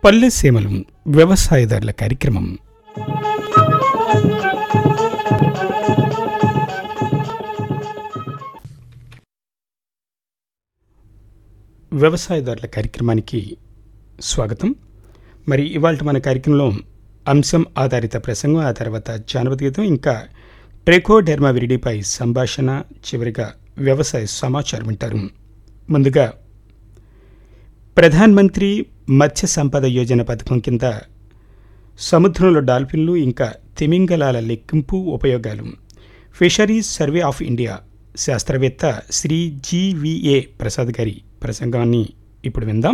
పల్లె సీమలు వ్యవసాయదారుల కార్యక్రమం వ్యవసాయదారుల కార్యక్రమానికి స్వాగతం మరి ఇవాళ మన కార్యక్రమంలో అంశం ఆధారిత ప్రసంగం ఆ తర్వాత జానపద గీతం ఇంకా ట్రెకోడెర్మా విరిడిపై సంభాషణ చివరిగా వ్యవసాయ సమాచారం వింటారు ముందుగా ప్రధాన్ మంత్రి మత్స్య సంపద యోజన పథకం కింద సముద్రంలో డాల్ఫిన్లు ఇంకా తిమింగలాల లెక్కింపు ఉపయోగాలు ఫిషరీస్ సర్వే ఆఫ్ ఇండియా శాస్త్రవేత్త శ్రీ జీవిఏ ప్రసాద్ గారి ప్రసంగాన్ని ఇప్పుడు విందాం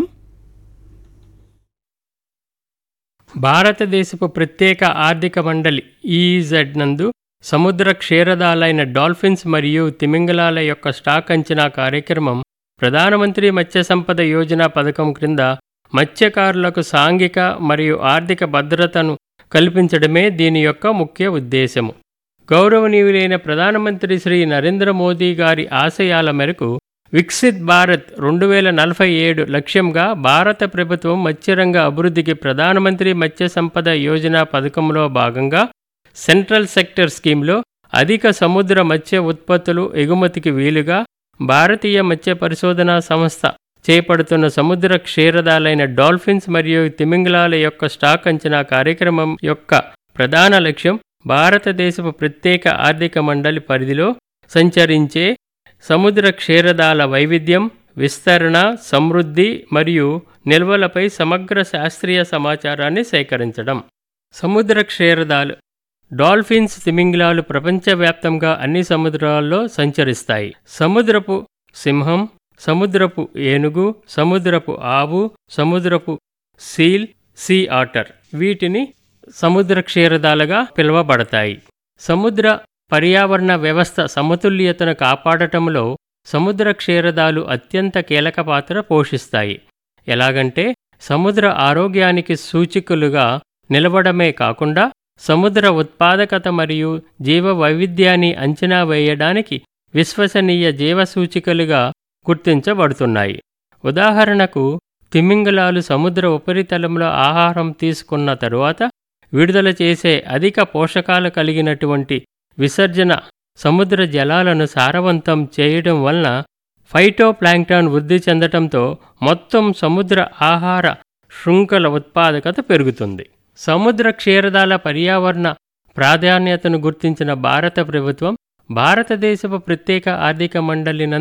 భారతదేశపు ప్రత్యేక ఆర్థిక మండలి ఈజెడ్ నందు సముద్ర క్షీరదాలైన డాల్ఫిన్స్ మరియు తిమింగలాల యొక్క స్టాక్ అంచనా కార్యక్రమం ప్రధానమంత్రి మత్స్య సంపద యోజన పథకం క్రింద మత్స్యకారులకు సాంఘిక మరియు ఆర్థిక భద్రతను కల్పించడమే దీని యొక్క ముఖ్య ఉద్దేశము గౌరవనీయులైన ప్రధానమంత్రి శ్రీ నరేంద్ర మోదీ గారి ఆశయాల మేరకు వికసిత్ భారత్ రెండు వేల నలభై ఏడు లక్ష్యంగా భారత ప్రభుత్వం మత్స్యరంగ అభివృద్ధికి ప్రధానమంత్రి మత్స్య సంపద యోజన పథకంలో భాగంగా సెంట్రల్ సెక్టర్ స్కీమ్లో అధిక సముద్ర మత్స్య ఉత్పత్తులు ఎగుమతికి వీలుగా భారతీయ మత్స్య పరిశోధనా సంస్థ చేపడుతున్న సముద్ర క్షీరదాలైన డాల్ఫిన్స్ మరియు తిమింగలాల యొక్క స్టాక్ అంచనా కార్యక్రమం యొక్క ప్రధాన లక్ష్యం భారతదేశపు ప్రత్యేక ఆర్థిక మండలి పరిధిలో సంచరించే సముద్ర క్షీరదాల వైవిధ్యం విస్తరణ సమృద్ధి మరియు నిల్వలపై సమగ్ర శాస్త్రీయ సమాచారాన్ని సేకరించడం సముద్ర క్షీరదాలు డాల్ఫిన్స్ తిమింగిలాలు ప్రపంచవ్యాప్తంగా అన్ని సముద్రాల్లో సంచరిస్తాయి సముద్రపు సింహం సముద్రపు ఏనుగు సముద్రపు ఆవు సముద్రపు సీల్ సీ ఆటర్ వీటిని సముద్ర క్షీరదాలుగా పిలువబడతాయి సముద్ర పర్యావరణ వ్యవస్థ సమతుల్యతను కాపాడటంలో సముద్ర క్షీరదాలు అత్యంత కీలక పాత్ర పోషిస్తాయి ఎలాగంటే సముద్ర ఆరోగ్యానికి సూచికలుగా నిలవడమే కాకుండా సముద్ర ఉత్పాదకత మరియు జీవ వైవిధ్యాన్ని అంచనా వేయడానికి విశ్వసనీయ జీవ సూచికలుగా గుర్తించబడుతున్నాయి ఉదాహరణకు తిమింగలాలు సముద్ర ఉపరితలంలో ఆహారం తీసుకున్న తరువాత విడుదల చేసే అధిక పోషకాలు కలిగినటువంటి విసర్జన సముద్ర జలాలను సారవంతం చేయడం వలన ఫైటోప్లాంక్టాన్ వృద్ధి చెందటంతో మొత్తం సముద్ర ఆహార శృంఖల ఉత్పాదకత పెరుగుతుంది సముద్ర క్షీరదాల పర్యావరణ ప్రాధాన్యతను గుర్తించిన భారత ప్రభుత్వం భారతదేశపు ప్రత్యేక ఆర్థిక మండలి